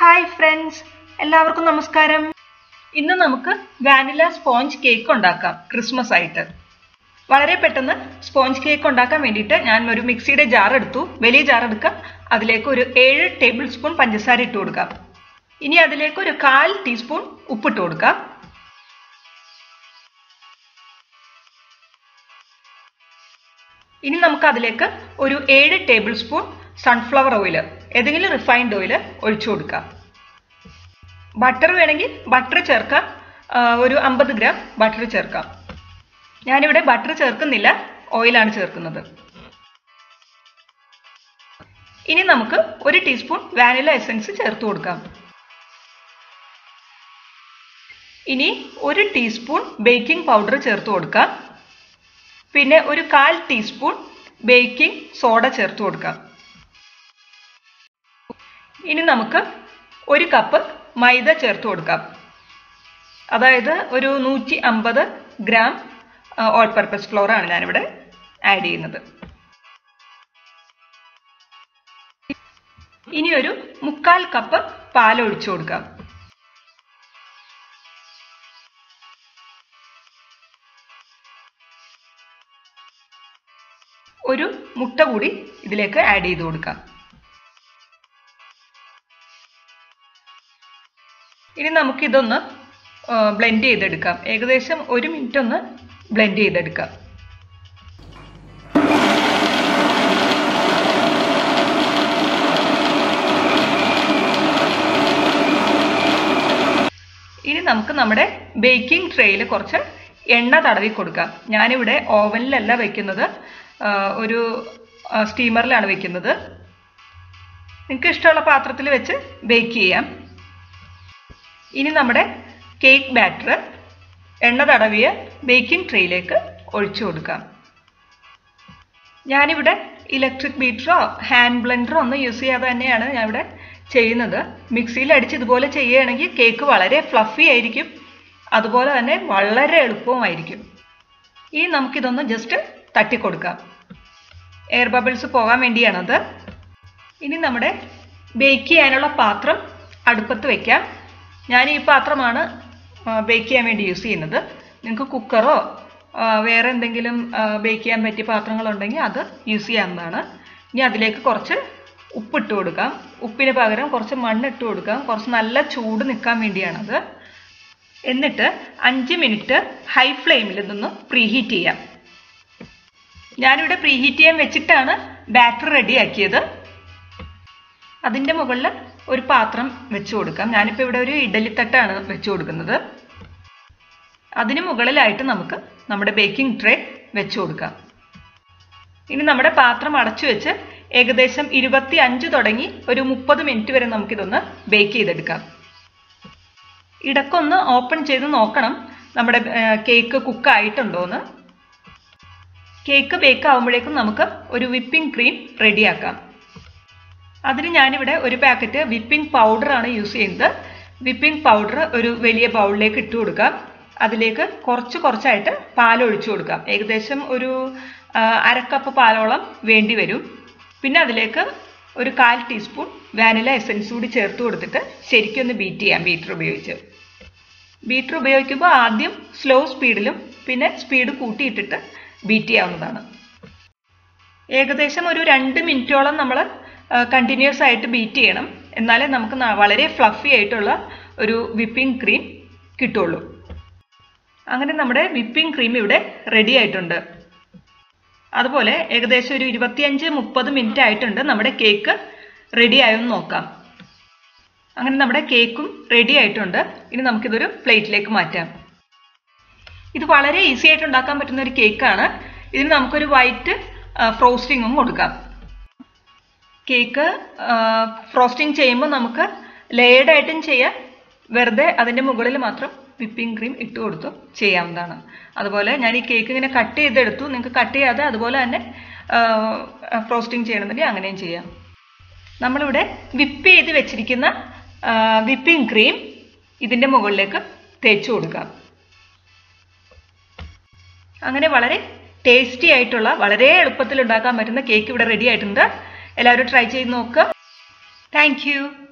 hi friends എല്ലാവർക്കും നമസ്കാരം ഇന്ന് നമുക്ക് വാനില സ്പോഞ്ച് കേക്ക് ഉണ്ടാക്കാം ക്രിസ്മസ് ആയിട്ട് വളരെ പെട്ടെന്ന് സ്പോഞ്ച് കേക്ക് ഉണ്ടാക്കാൻ വേണ്ടിയിട്ട് ഞാൻ ഒരു മിക്സിയുടെ ജാർ എടുത്തു വലിയ ജാർ എടുക്കാം അതിലേക്ക് ഒരു ഏഴ് ടേബിൾ സ്പൂൺ പഞ്ചസാര ഇട്ട് കൊടുക്കാം ഇനി അതിലേക്ക് ഒരു കാൽ ടീസ്പൂൺ ഉപ്പിട്ട് കൊടുക്കാം ഇനി നമുക്ക് അതിലേക്ക് ഒരു ഏഴ് ടേബിൾ സ്പൂൺ സൺഫ്ലവർ ഓയിൽ ഏതെങ്കിലും റിഫൈൻഡ് ഓയിൽ ഒഴിച്ചു കൊടുക്കാം ബട്ടർ വേണമെങ്കിൽ ബട്ടർ ചേർക്കാം ആ, ഒരു അമ്പത് ഗ്രാം ബട്ടർ ചേർക്കാം ഞാനിവിടെ ബട്ടർ ചേർക്കുന്നില്ല ഓയിലാണ് ചേർക്കുന്നത് ഇനി നമുക്ക് ഒരു ടീസ്പൂൺ വാനില എസൻസ് ചേർത്ത് കൊടുക്കാം ഇനി ഒരു ടീസ്പൂൺ ബേക്കിംഗ് പൗഡർ ചേർത്ത് കൊടുക്കാം പിന്നെ ഒരു കാൽ ടീസ്പൂൺ ബേക്കിംഗ് സോഡ ചേർത്ത് കൊടുക്കാം ഇനി നമുക്ക് ഒരു കപ്പ് മൈദ ചേർത്ത് കൊടുക്കാം അതായത് ഒരു നൂറ്റി അമ്പത് ഗ്രാം ഓൾ പർപ്പസ് ഫ്ലോർ ആണ് ഞാനിവിടെ ആഡ് ചെയ്യുന്നത് ഇനി ഒരു മുക്കാൽ കപ്പ് പാൽ ഒഴിച്ചു കൊടുക്കാം ഒരു മുട്ട കൂടി ഇതിലേക്ക് ആഡ് ചെയ്ത് കൊടുക്കാം ഇനി നമുക്കിതൊന്ന് ബ്ലെൻഡ് ചെയ്തെടുക്കാം ഏകദേശം ഒരു മിനിറ്റ് ഒന്ന് ബ്ലെൻഡ് ചെയ്തെടുക്കാം ഇനി നമുക്ക് നമ്മുടെ ബേക്കിംഗ് ട്രേയിൽ കുറച്ച് എണ്ണ തടവി കൊടുക്കാം ഞാനിവിടെ ഓവനിലല്ല വെക്കുന്നത് ആ, ഒരു സ്റ്റീമറിലാണ് വെക്കുന്നത് നിങ്ങൾക്ക് ഇഷ്ടമുള്ള പാത്രത്തിൽ വെച്ച് ബേക്ക് ചെയ്യാം ഇനി നമ്മുടെ കേക്ക് ബാറ്റർ എണ്ണ തടവിയ ബേക്കിംഗ് ട്രേയിലേക്ക് ഒഴിച്ചു കൊടുക്കാം ഞാനിവിടെ ഇലക്ട്രിക് ബീറ്ററോ ഹാൻഡ് ബ്ലെൻഡറോ ഒന്നും യൂസ് ചെയ്യാതെ തന്നെയാണ് ഞാനിവിടെ ചെയ്യുന്നത് മിക്സിയിൽ അടിച്ച് ഇതുപോലെ ചെയ്യുകയാണെങ്കിൽ കേക്ക് വളരെ ഫ്ലഫി ആയിരിക്കും അതുപോലെ തന്നെ വളരെ എളുപ്പവുമായിരിക്കും ഇനി നമുക്കിതൊന്ന് ജസ്റ്റ് തട്ടിക്കൊടുക്കാം എയർ ബബിൾസ് പോകാൻ വേണ്ടിയാണത് ഇനി നമ്മുടെ ബേക്ക് ചെയ്യാനുള്ള പാത്രം അടുപ്പത്ത് വെക്കാം ഞാൻ ഈ പാത്രമാണ് ബേക്ക് ചെയ്യാൻ വേണ്ടി യൂസ് ചെയ്യുന്നത് നിങ്ങൾക്ക് കുക്കറോ വേറെ എന്തെങ്കിലും ബേക്ക് ചെയ്യാൻ പറ്റിയ പാത്രങ്ങളുണ്ടെങ്കിൽ അത് യൂസ് ചെയ്യാവുന്നതാണ് ഇനി അതിലേക്ക് കുറച്ച് ഉപ്പിട്ട് കൊടുക്കാം ഉപ്പിന് പകരം കുറച്ച് മണ്ണ് ഇട്ട് കൊടുക്കാം കുറച്ച് നല്ല ചൂട് നിൽക്കാൻ വേണ്ടിയാണത് എന്നിട്ട് അഞ്ച് മിനിറ്റ് ഹൈ ഫ്ലെയിമിൽ ഇതൊന്ന് പ്രീഹീറ്റ് ചെയ്യാം ഞാനിവിടെ പ്രീഹീറ്റ് ചെയ്യാൻ വെച്ചിട്ടാണ് ബാറ്റർ റെഡിയാക്കിയത് അതിൻ്റെ മുകളിൽ ഒരു പാത്രം വെച്ച് കൊടുക്കാം ഞാനിപ്പോൾ ഇവിടെ ഒരു ഇഡലിത്തട്ടാണ് വെച്ച് കൊടുക്കുന്നത് അതിന് മുകളിലായിട്ട് നമുക്ക് നമ്മുടെ ബേക്കിംഗ് ട്രേ വെച്ച് കൊടുക്കാം ഇനി നമ്മുടെ പാത്രം അടച്ചു വെച്ച് ഏകദേശം ഇരുപത്തി അഞ്ച് തുടങ്ങി ഒരു മുപ്പത് മിനിറ്റ് വരെ നമുക്കിതൊന്ന് ബേക്ക് ചെയ്തെടുക്കാം ഇടയ്ക്കൊന്ന് ഓപ്പൺ ചെയ്ത് നോക്കണം നമ്മുടെ കേക്ക് കുക്ക് ആയിട്ടുണ്ടോ എന്ന് കേക്ക് ബേക്ക് ആകുമ്പോഴേക്കും നമുക്ക് ഒരു വിപ്പിംഗ് ക്രീം റെഡിയാക്കാം അതിന് ഞാനിവിടെ ഒരു പാക്കറ്റ് വിപ്പിംഗ് പൗഡറാണ് യൂസ് ചെയ്യുന്നത് വിപ്പിംഗ് പൗഡർ ഒരു വലിയ ബൗളിലേക്ക് ഇട്ട് കൊടുക്കാം അതിലേക്ക് കുറച്ച് കുറച്ചായിട്ട് പാൽ ഒഴിച്ചു കൊടുക്കാം ഏകദേശം ഒരു ആ, അരക്കപ്പ് പാലോളം വേണ്ടി വരും പിന്നെ അതിലേക്ക് ഒരു കാൽ ടീസ്പൂൺ വാനില എസൻസ് കൂടി ചേർത്ത് കൊടുത്തിട്ട് ശരിക്കും ഒന്ന് ബീറ്റ് ചെയ്യാം ബീറ്റർ ഉപയോഗിച്ച് ബീറ്റർ ഉപയോഗിക്കുമ്പോൾ ആദ്യം സ്ലോ സ്പീഡിലും പിന്നെ സ്പീഡ് കൂട്ടിയിട്ടിട്ട് ബീറ്റ് ചെയ്യാവുന്നതാണ് ഏകദേശം ഒരു രണ്ട് മിനിറ്റോളം നമ്മൾ കണ്ടിന്യൂസ് ആയിട്ട് ബീറ്റ് ചെയ്യണം എന്നാലേ നമുക്ക് ന- വളരെ ഫ്ലഫി ആയിട്ടുള്ള ഒരു വിപ്പിംഗ് ക്രീം കിട്ടുള്ളൂ അങ്ങനെ നമ്മുടെ വിപ്പിംഗ് ക്രീം ഇവിടെ റെഡി ആയിട്ടുണ്ട് അതുപോലെ ഏകദേശം ഒരു ഇരുപത്തിയഞ്ച് മുപ്പത് മിനിറ്റ് ആയിട്ടുണ്ട് നമ്മുടെ കേക്ക് റെഡി ആയെന്ന് നോക്കാം അങ്ങനെ നമ്മുടെ കേക്കും റെഡി ആയിട്ടുണ്ട് ഇനി നമുക്കിതൊരു പ്ലേറ്റിലേക്ക് മാറ്റാം ഇത് വളരെ ഈസി ആയിട്ട് ഉണ്ടാക്കാൻ പറ്റുന്ന ഒരു കേക്കാണ് ഇതിന് നമുക്കൊരു വൈറ്റ് ഫ്രോസ്റ്റിങ്ങും കൊടുക്കാം കേക്ക് ഫ്രോസ്റ്റിംഗ് ചെയ്യുമ്പോൾ നമുക്ക് ലെയർഡ് ആയിട്ടും ചെയ്യാം വെറുതെ അതിൻ്റെ മുകളിൽ മാത്രം വിപ്പിംഗ് ക്രീം ഇട്ട് കൊടുത്തും ചെയ്യാവുന്നതാണ് അതുപോലെ ഞാൻ ഈ കേക്ക് ഇങ്ങനെ കട്ട് ചെയ്തെടുത്തു നിങ്ങൾക്ക് കട്ട് ചെയ്യാതെ അതുപോലെ തന്നെ ഫ്രോസ്റ്റിംഗ് ചെയ്യണമെന്നുണ്ടെങ്കിൽ അങ്ങനെയും ചെയ്യാം നമ്മളിവിടെ വിപ്പ് ചെയ്ത് വെച്ചിരിക്കുന്ന വിപ്പിംഗ് ക്രീം ഇതിൻ്റെ മുകളിലേക്ക് തേച്ച് കൊടുക്കാം അങ്ങനെ വളരെ ടേസ്റ്റി ആയിട്ടുള്ള വളരെ എളുപ്പത്തിൽ ഉണ്ടാക്കാൻ പറ്റുന്ന കേക്ക് ഇവിടെ റെഡി ആയിട്ടുണ്ട് എല്ലാവരും ട്രൈ ചെയ്ത് നോക്കുക താങ്ക്